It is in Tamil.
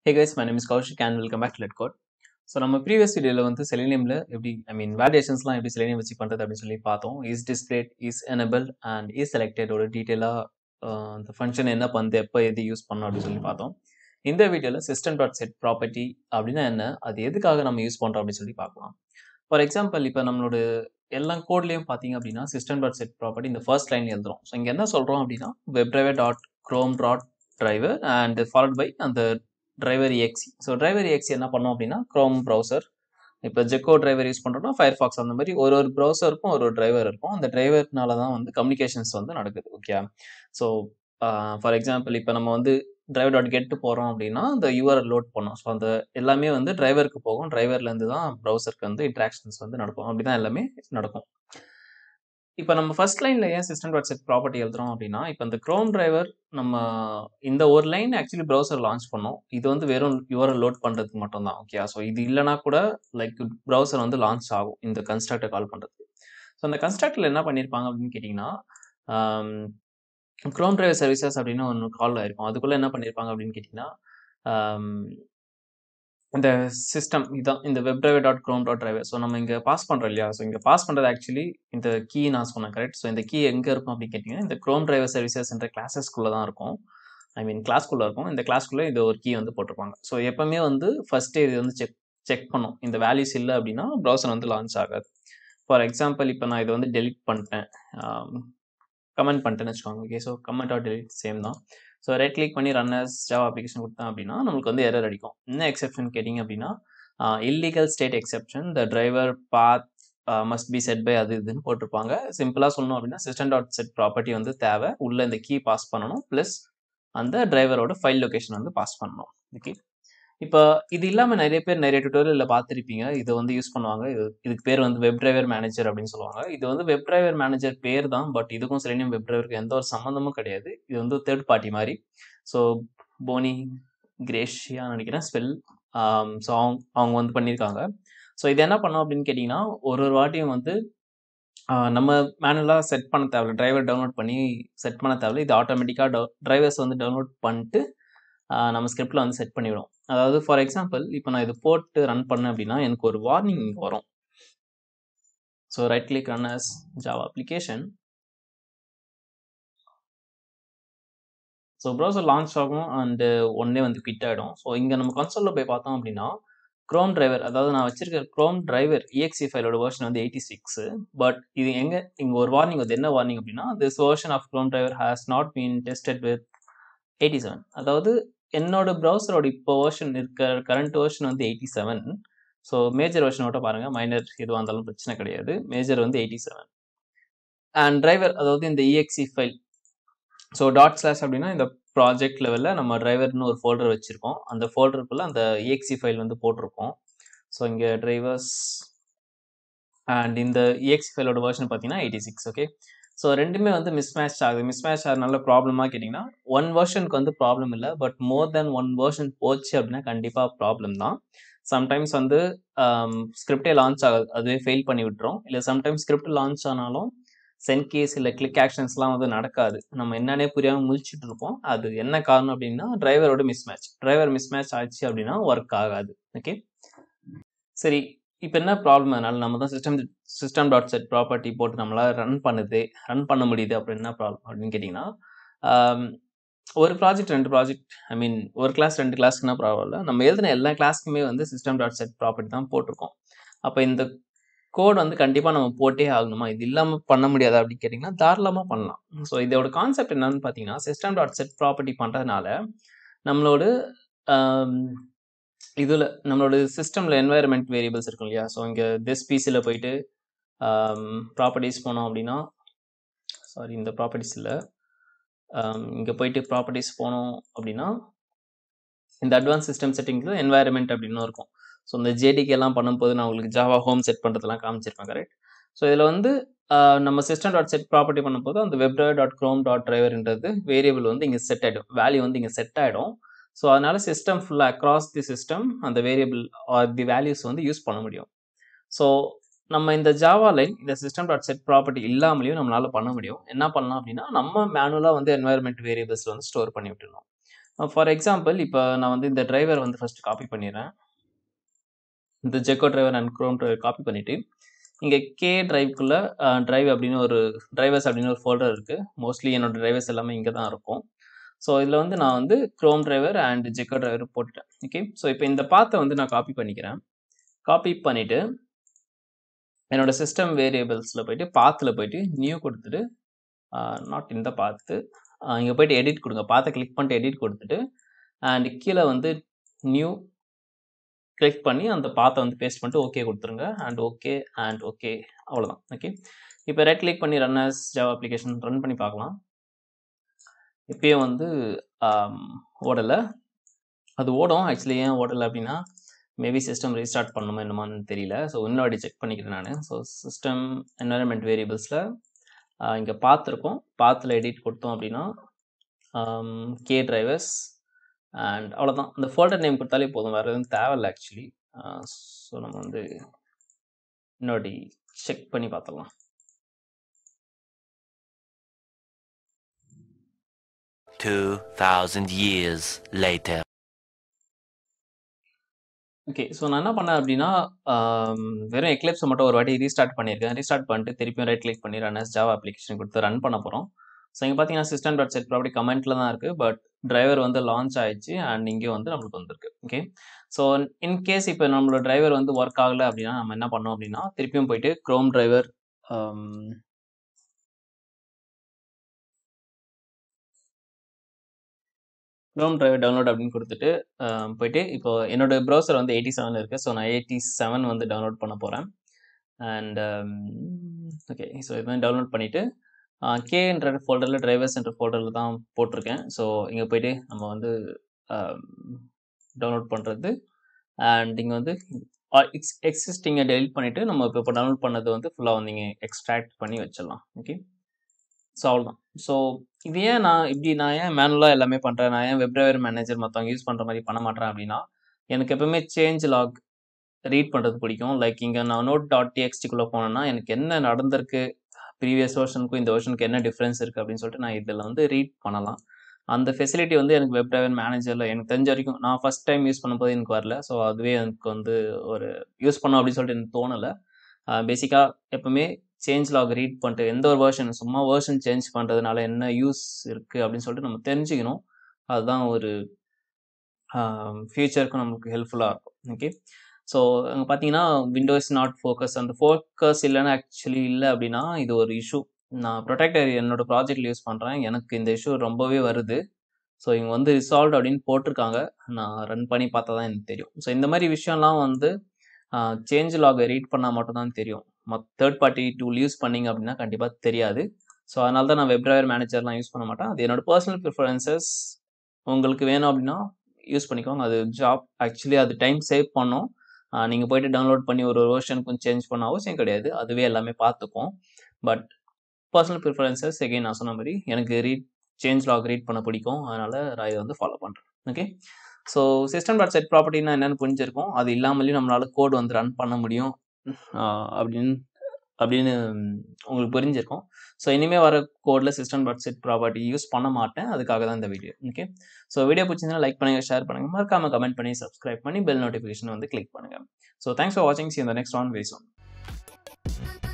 Hey guys my name is Kaushik and welcome back to let code so நம்ம ப்ரீவியஸ் வீடியோவில் வந்து செலினியமில் எப்படி ஐ மீன் வேலிடேஷன்ஸ்லாம் எப்படி செலினியம் வச்சு பண்ணுறது அப்படின்னு சொல்லி பார்த்தோம் is displayed is enable and is செலக்டடோட டீட்டெயிலாக அந்த ஃபங்க்ஷன் என்ன பண்ணுது எப்போ எது யூஸ் பண்ணணும் அப்படின்னு சொல்லி பார்த்தோம் இந்த வீடியோவில் சிஸ்டம் டாட் செட் ப்ராப்பர்ட்டி அப்படின்னா என்ன அது எதுக்காக நம்ம யூஸ் பண்ணுறோம் அப்படின்னு சொல்லி பார்க்கலாம் ஃபார் எக்ஸாம்பிள் இப்போ நம்மளோட எல்லா கோட்லேயும் பார்த்தீங்க அப்படின்னா சிஸ்டம் டாட் செட் ப்ராப்பர்ட்டி இந்த ஃபர்ஸ்ட் லைன் எழுதுறோம் ஸோ இங்கே என்ன சொல்கிறோம் அப்படின்னா web driver dot Chrome dot driver and followed by அந்த driver exe so driver exe என்ன பண்ணோம் அப்படின்னா க்ரோம் ப்ரௌசர் இப்போ ஜெக்கோ டிரைவர் யூஸ் பண்ணுறோம்னா ஃபயர் ஃபாக்ஸ் அந்த மாதிரி ஒரு ஒரு ப்ரௌசருக்கும் ஒரு ஒரு டிரைவர் இருக்கும் அந்த டிரைவர்னால தான் வந்து கம்யூனிகேஷன்ஸ் வந்து நடக்குது ஓகே ஸோ ஃபார் எக்ஸாம்பிள் இப்போ நம்ம வந்து டிரைவர் டாட் கெட்டு போகிறோம் அப்படின்னா அந்த யூஆர்எல் லோட் பண்ணோம் ஸோ அந்த எல்லாமே வந்து டிரைவருக்கு போகும் டிரைவர்லேருந்து தான் ப்ரௌசருக்கு வந்து இன்ட்ராக்ஷன்ஸ் வந்து நடக்கும் அப்படி தான் எல்லாமே நடக்கும் இப்போ நம்ம ஃபர்ஸ்ட் லைனில் ஏன் சிஸ்டம் டாட் செட் ப்ராப்பர்ட்டி எழுதுறோம் அப்படின்னா இப்போ இந்த க்ரோம் டிரைவர் நம்ம இந்த ஒரு லைன் ஆக்சுவலி ப்ரௌசர் லான்ச் பண்ணோம் இது வந்து வெறும் யூஆர்எல் லோட் பண்ணுறதுக்கு மட்டும் தான் ஓகே ஸோ இது இல்லைனா கூட லைக் ப்ரௌசர் வந்து லான்ச் ஆகும் இந்த கன்ஸ்ட்ரக்டை கால் பண்ணுறதுக்கு ஸோ அந்த கன்ஸ்ட்ரக்டில் என்ன பண்ணியிருப்பாங்க அப்படின்னு கேட்டிங்கன்னா க்ரோம் டிரைவர் சர்வீசஸ் அப்படின்னு ஒன்று கால் ஆயிருக்கும் அதுக்குள்ளே என்ன பண்ணியிருப்பாங்க அப்படின்னு கேட்டிங்கன்னா இந்த சிஸ்டம் இதான் இந்த web driver dot Chrome dot driver so நம்ம இங்கே பாஸ் பண்ணுறோம் இல்லையா ஸோ இங்கே பாஸ் பண்ணுறது ஆக்சுவலி இந்த கீ நான் சொன்னேன் கரெக்ட் ஸோ இந்த கீ எங்கே இருக்கும் அப்படின்னு கேட்டிங்கன்னா இந்த க்ரோம் டிரைவர் சர்வீசஸ் என்ற கிளாஸஸ்க்குள்ளே தான் இருக்கும் ஐ மீன் கிளாஸ்க்குள்ளே இருக்கும் இந்த கிளாஸ்க்குள்ளே இது ஒரு கீ வந்து போட்டிருப்பாங்க ஸோ எப்பவுமே வந்து ஃபஸ்ட்டே இது வந்து செக் செக் பண்ணும் இந்த வேல்யூஸ் இல்லை அப்படின்னா ப்ரௌசர் வந்து லான்ச் ஆகாது ஃபார் எக்ஸாம்பிள் இப்போ நான் இதை வந்து டெலிட் பண்ணிட்டேன் கமெண்ட் பண்ணிட்டேன்னு வச்சுக்கோங்க okay so comment or delete same தான் ஸோ ரைட் கிளிக் பண்ணி ரன்னர்ஸ் ஜாவா அப்ளிகேஷன் கொடுத்தேன் அப்படின்னா நம்மளுக்கு வந்து எரர் அடிக்கும் என்ன எக்ஸெப்ஷன் கேட்டிங்க அப்படின்னா illegal state exception the driver path must be set by அது இதுன்னு போட்டிருப்பாங்க சிம்பிளாக சொல்லணும் அப்படின்னா சிஸ்டம் டாட் செட் ப்ராப்பர்ட்டி வந்து தேவை உள்ள இந்த கீ பாஸ் பண்ணணும் ப்ளஸ் அந்த டிரைவரோட ஃபைல் லொக்கேஷன் வந்து பாஸ் பண்ணணும் ஓகே இப்போ இது இல்லாமல் நிறைய பேர் நிறைய டுட்டோரியலில் பார்த்துருப்பீங்க இதை வந்து யூஸ் பண்ணுவாங்க இது இதுக்கு பேர் வந்து வெப் டிரைவர் மேனேஜர் அப்படின்னு சொல்லுவாங்க இது வந்து வெப் டிரைவர் மேனேஜர் பேர் தான் பட் இதுக்கும் செலினியம் வெப் டிரைவருக்கு எந்த ஒரு சம்மந்தமும் கிடையாது இது வந்து தேர்ட் பார்ட்டி மாதிரி ஸோ போனி கிரேஷியா நினைக்கிறேன் ஸ்பெல் ஸோ அவங்க அவங்க வந்து பண்ணியிருக்காங்க ஸோ இது என்ன பண்ணோம் அப்படின்னு கேட்டிங்கன்னா ஒரு ஒரு வாட்டியும் வந்து நம்ம மேனுவலாக செட் பண்ண தேவையில்ல டிரைவர் டவுன்லோட் பண்ணி செட் பண்ண தேவையில்ல இது ஆட்டோமேட்டிக்காக டவு ட்ரைவர்ஸ் வந்து டவுன்லோட் பண்ணிட்டு நம்ம ஸ்கிரிப்டில் வந்து செட் பண்ணிவிடும் அதாவது ஃபார் எக்ஸாம்பிள் இப்போ நான் இது போட்டு ரன் பண்ணேன் அப்படின்னா எனக்கு ஒரு வார்னிங் வரும் so right click run as Java application so browser launch ஆகும் அண்டு ஒன்னே வந்து குவிட் ஆகிடும் ஸோ இங்கே நம்ம கன்சோலில் போய் பார்த்தோம் அப்படின்னா க்ரோம் டிரைவர் அதாவது நான் வச்சிருக்க க்ரோம் டிரைவர் இஎக்ஸி ஃபைலோட வெர்ஷன் வந்து எயிட்டி சிக்ஸ் பட் இது எங்கே இங்கே ஒரு வார்னிங் வந்து என்ன வார்னிங் அப்படின்னா this version of Chrome driver has not been tested with eighty seven அதாவது என்னோட ப்ரௌசரோட இப்போ வேர்ஷன் இருக்க கரண்ட் வேர்ஷன் வந்து eighty seven so major version மட்டும் பாருங்கள் மைனர் எதுவாக இருந்தாலும் பிரச்சனை கிடையாது மேஜர் வந்து எயிட்டி செவன் அண்ட் டிரைவர் அதாவது இந்த exe file so dot slash அப்படின்னா இந்த ப்ராஜெக்ட் லெவலில் நம்ம டிரைவர்னு ஒரு ஃபோல்டர் வச்சுருக்கோம் அந்த ஃபோல்டருக்குள்ளே அந்த இஎக்ஸி ஃபைல் வந்து போட்டிருக்கோம் ஸோ இங்கே டிரைவர்ஸ் அண்ட் இந்த இஎக்ஸி ஃபைலோட வேர்ஷன் பார்த்தீங்கன்னா எயிட்டி சிக்ஸ் ஓகே ஸோ ரெண்டுமே வந்து மிஸ்மேட்ச் ஆகுது மிஸ்மேட்ச் ஆகுதுனால ப்ராப்ளமாக கேட்டிங்கன்னா ஒன் வேர்ஷனுக்கு வந்து ப்ராப்ளம் இல்லை but more than one version போச்சு அப்படின்னா கண்டிப்பாக ப்ராப்ளம் தான் சம்டைம்ஸ் வந்து ஸ்கிரிப்டே லான்ச் ஆகாது அதுவே ஃபெயில் பண்ணி விட்டுரும் இல்லை சம்டைம்ஸ் ஸ்கிரிப்ட் லான்ச் ஆனாலும் சென்ட் கேஸ் இல்லை கிளிக் ஆக்ஷன்ஸ்லாம் வந்து நடக்காது நம்ம என்னன்னே புரியாமல் முழிச்சிட்டு இருப்போம் அது என்ன காரணம் அப்படின்னா டிரைவரோட மிஸ்மேட்ச் டிரைவர் மிஸ்மேட்ச் ஆச்சு அப்படின்னா ஒர்க் ஆகாது ஓகே சரி இப்போ என்ன ப்ராப்ளம் அதனால நம்ம தான் system system dot set property போட்டு நம்மளால் ரன் பண்ணுது ரன் பண்ண முடியுது அப்படின்னு என்ன ப்ராப்ளம் அப்படின்னு கேட்டிங்கன்னா ஒரு ப்ராஜெக்ட் ரெண்டு ப்ராஜெக்ட் ஐ மீன் ஒரு கிளாஸ் ரெண்டு கிளாஸ்க்குனா ப்ராப்ளம் இல்லை நம்ம எழுதின எல்லா கிளாஸ்க்குமே வந்து சிஸ்டம் டாட் செட் ப்ராப்பர்ட்டி தான் போட்டிருக்கோம் அப்போ இந்த கோட் வந்து கண்டிப்பாக நம்ம போட்டே ஆகணுமா இது இல்லாமல் பண்ண முடியாது அப்படின்னு கேட்டிங்கன்னா தாராளமாக பண்ணலாம் ஸோ இதோட கான்செப்ட் என்னன்னு பார்த்தீங்கன்னா சிஸ்டம் டாட் செட் ப்ராப்பர்ட்டி பண்ணுறதுனால நம்மளோட இதில் நம்மளோட சிஸ்டமில் என்வாயர்மெண்ட் வேரியபிள்ஸ் இருக்கும் இல்லையா ஸோ இங்கே திஸ் பிசியில் போயிட்டு ப்ராப்பர்ட்டிஸ் போனோம் அப்படின்னா சாரி இந்த ப்ராப்பர்ட்டிஸ் இல்லை இங்கே போயிட்டு ப்ராப்பர்ட்டிஸ் போனோம் அப்படின்னா இந்த அட்வான்ஸ் சிஸ்டம் செட்டிங்கில் என்வாயர்மெண்ட் அப்படின்னு இருக்கும் ஸோ இந்த ஜேடிக்கு எல்லாம் பண்ணும்போது நான் உங்களுக்கு ஜாவா ஹோம் செட் பண்ணுறதுலாம் காமிச்சிருப்பேன் கரெக்ட் ஸோ இதில் வந்து நம்ம சிஸ்டம் டாட் செட் ப்ராப்பர்ட்டி பண்ணும்போது அந்த வெப் டாட் க்ரோம் டாட் டிரைவர்ன்றது வேரியபிள் வந்து இங்கே செட் ஆகிடும் வேல்யூ வந்து இங்கே செட் ஆகிடும் ஸோ அதனால் சிஸ்டம் ஃபுல்லாக அக்ராஸ் தி சிஸ்டம் அந்த வேரியபிள் ஆர் தி வேல்யூஸ் வந்து யூஸ் பண்ண முடியும் ஸோ நம்ம இந்த ஜாவா லைன் இந்த சிஸ்டம் டாட் செட் ப்ராப்பர்ட்டி இல்லாமலையும் நம்மளால பண்ண முடியும் என்ன பண்ணலாம் அப்படின்னா நம்ம மேனுவலாக வந்து என்வாயர்மெண்ட் வேரியபிள்ஸ் வந்து ஸ்டோர் பண்ணி விட்டுருணும் ஃபார் எக்ஸாம்பிள் இப்போ நான் வந்து இந்த டிரைவர் வந்து ஃபர்ஸ்ட் காப்பி பண்ணிடுறேன் இந்த gecko driver and Chrome driver copy பண்ணிவிட்டு இங்கே கே டிரைவ்க்குள்ளே டிரைவ் அப்படின்னு ஒரு டிரைவர்ஸ் அப்படின்னு ஒரு ஃபோல்டர் இருக்குது மோஸ்ட்லி என்னோட டிரைவர்ஸ் எல்லாமே இங்கே தான் இருக்கும் ஸோ இதில் வந்து நான் வந்து Chrome driver and gecko driver போட்டுட்டேன் ஓகே ஸோ இப்போ இந்த பாத்தை வந்து நான் காப்பி பண்ணிக்கிறேன் காப்பி பண்ணிவிட்டு என்னோட சிஸ்டம் வேரியபிள்ஸில் போயிட்டு பாத்தில் போயிட்டு நியூ கொடுத்துட்டு நாட் இந்த பாத்து இங்கே போயிட்டு எடிட் கொடுங்க பாத்தை கிளிக் பண்ணிட்டு எடிட் கொடுத்துட்டு அண்ட் கீழே வந்து நியூ கிளிக் பண்ணி அந்த பாத்தை வந்து பேஸ்ட் பண்ணிட்டு ஓகே கொடுத்துருங்க அண்ட் ஓகே அண்ட் ஓகே அவ்வளோதான் ஓகே இப்போ ரைட் கிளிக் பண்ணி run as Java application run பண்ணி பார்க்கலாம் இப்பயும் வந்து ஓடலை அது ஓடும் ஆக்சுவலி ஏன் ஓடலை அப்படின்னா மேபி சிஸ்டம் ரீஸ்டார்ட் பண்ணணுமா என்னமான்னு தெரியல ஸோ இன்னொரு செக் பண்ணிக்கிறேன் நான் ஸோ சிஸ்டம் என்வரன்மெண்ட் வேரியபிள்ஸில் இங்கே பார்த்துருக்கோம் பாத்தில் எடிட் கொடுத்தோம் அப்படின்னா கே டிரைவர்ஸ் அண்ட் அவ்வளோதான் இந்த ஃபோல்டர் நேம் கொடுத்தாலே போதும் வேறு எதுவும் தேவையில்ல ஆக்சுவலி ஸோ நம்ம வந்து இன்னொரு செக் பண்ணி பார்த்துடலாம் Two thousand years later. Okay so நான் என்ன பண்ணேன் அப்படின்னா ஆம், வெறும் எக்லிப்ஸை மட்டும் ஒரு வாட்டி ரீஸ்டார்ட் பண்ணியிருக்கேன் ரீஸ்டார்ட் பண்ணிட்டு திருப்பியும் ரைட் கிளிக் பண்ணி ரன் ஜாவா அப்ளிகேஷன் கொடுத்து ரன் பண்ண போகிறோம் ஸோ இங்கே பார்த்தீங்கன்னா சிஸ்டம் டாட் செட் ப்ராப்பர்ட்டி கமெண்ட்டில் தான் இருக்குது பட் டிரைவர் வந்து லான்ச் ஆயிடுச்சு அண்ட் இங்கே வந்து நம்மளுக்கு வந்திருக்கு ஓகே ஸோ இன்கேஸ் இப்போ நம்மளோட டிரைவர் வந்து ஒர்க் ஆகலை அப்படின்னா நம்ம என்ன பண்ணோம் அப்படின்னா திருப்பியும் போயிட்டு Chrome driver Chrome driver download அப்படின்னு கொடுத்துட்டு ஆம், போயிட்டு இப்போ என்னோட ப்ரௌசர் வந்து எயிட்டி செவன் இருக்குது ஸோ நான் எயிட்டி செவன் வந்து டவுன்லோட் பண்ண போகிறேன் அண்ட் ஓகே ஸோ இது மாதிரி டவுன்லோட் பண்ணிவிட்டு கேன்ற ஃபோல்டரில் டிரைவர்ஸ் என்ற ஃபோல்டரில் தான் போட்டிருக்கேன் ஸோ இங்கே போயிட்டு நம்ம வந்து டவுன்லோட் பண்ணுறது அண்ட் இங்கே வந்து எக்ஸ் எக்ஸிஸ்டிங்கை டெலிட் பண்ணிவிட்டு நம்ம இப்போ இப்போ டவுன்லோட் பண்ணது வந்து ஃபுல்லாக வந்து இங்கே எக்ஸ்ட்ராக்ட் பண்ணி வச்சிடலாம் ஓகே ஸோ அவ்வளோதான் ஸோ இது ஏன் நான் இப்படி நான் ஏன் மேனுவலாக எல்லாமே பண்ணுறேன் நான் ஏன் வெப் டிரைவர் மேனேஜர் மற்றவங்க யூஸ் பண்ணுற மாதிரி பண்ண மாட்டேன் அப்படின்னா எனக்கு எப்பவுமே சேஞ்ச் லாக் ரீட் பண்ணுறது பிடிக்கும் லைக் இங்கே நான் நோட் டாட் டிஎக்ஸ்டிக்குள்ளே போனேன்னா எனக்கு என்ன நடந்திருக்கு ப்ரீவியஸ் வெர்ஷனுக்கும் இந்த வெர்ஷனுக்கு என்ன டிஃப்ரென்ஸ் இருக்குது அப்படின்னு சொல்லிட்டு நான் இதில் வந்து ரீட் பண்ணலாம் அந்த ஃபெசிலிட்டி வந்து எனக்கு வெப் டிரைவர் மேனேஜரில் எனக்கு தெரிஞ்ச வரைக்கும் நான் ஃபஸ்ட் டைம் யூஸ் பண்ணும்போது எனக்கு வரல ஸோ அதுவே எனக்கு வந்து ஒரு யூஸ் பண்ணோம் அப்படின்னு சொல்லிட்டு எனக்கு தோணலை பேசிக்காக எப்பவுமே சேஞ்ச் லாக் ரீட் பண்ணிட்டு எந்த ஒரு வேர்ஷன் சும்மா வேர்ஷன் சேஞ்ச் பண்ணுறதுனால என்ன யூஸ் இருக்குது அப்படின்னு சொல்லிட்டு நம்ம தெரிஞ்சுக்கணும் அதுதான் ஒரு ஃபியூச்சருக்கு நமக்கு ஹெல்ப்ஃபுல்லாக இருக்கும் ஓகே ஸோ அங்கே பார்த்தீங்கன்னா விண்டோஸ் நாட் ஃபோக்கஸ் அந்த ஃபோக்கஸ் இல்லைன்னா ஆக்சுவலி இல்லை அப்படின்னா இது ஒரு இஷ்யூ நான் ப்ரொடெக்டர் என்னோட ப்ராஜெக்டில் யூஸ் பண்ணுறேன் எனக்கு இந்த இஷ்யூ ரொம்பவே வருது ஸோ இவங்க வந்து ரிசால்வ் அப்படின்னு போட்டிருக்காங்க நான் ரன் பண்ணி பார்த்தா தான் எனக்கு தெரியும் ஸோ இந்த மாதிரி விஷயம்லாம் வந்து சேஞ்ச் லாகை ரீட் பண்ணால் மட்டும்தான் தெரியும் மத் தேர்ட் பார்ட்டி டூல் யூஸ் பண்ணீங்க அப்படின்னா கண்டிப்பாக தெரியாது ஸோ அதனால தான் நான் வெப் டிரைவர் மேனேஜர்லாம் யூஸ் பண்ண மாட்டேன் அது என்னோட பர்சனல் ப்ரிஃபரன்சஸ் உங்களுக்கு வேணும் அப்படின்னா யூஸ் பண்ணிக்கோங்க அது ஜாப் ஆக்சுவலி அது டைம் சேவ் பண்ணும் நீங்கள் போயிட்டு டவுன்லோட் பண்ணி ஒரு ஒரு வெர்ஷனுக்கும் சேஞ்ச் பண்ண அவசியம் கிடையாது அதுவே எல்லாமே பார்த்துக்கும் பட் பர்சனல் ப்ரிஃபரன்சஸ் எகைன் நான் சொன்ன மாதிரி எனக்கு ரீட் சேஞ்ச் லாக் ரீட் பண்ண பிடிக்கும் அதனால் நான் இதை வந்து ஃபாலோ பண்ணுறேன் okay so system dot set ப்ராப்பர்ட்டினா என்னென்னு புரிஞ்சிருக்கும் அது இல்லாமலேயும் நம்மளால் கோட் வந்து ரன் பண்ண முடியும் ஆஹ் அப்படின்னு அப்படின்னு உங்களுக்கு புரிஞ்சிருக்கும் ஸோ இனிமேல் வர கோடில் system dot set property use பண்ண மாட்டேன் அதுக்காக தான் இந்த வீடியோ ஓகே ஸோ வீடியோ பிடிச்சிருந்தா லைக் பண்ணுங்கள் ஷேர் பண்ணுங்கள் மறக்காம கமெண்ட் பண்ணி சப்ஸ்கிரைப் பண்ணி பெல் நோட்டிஃபிகேஷன் வந்து கிளிக் பண்ணுங்கள் ஸோ தேங்க்ஸ் ஃபார் வாட்சிங் see in the next one very soon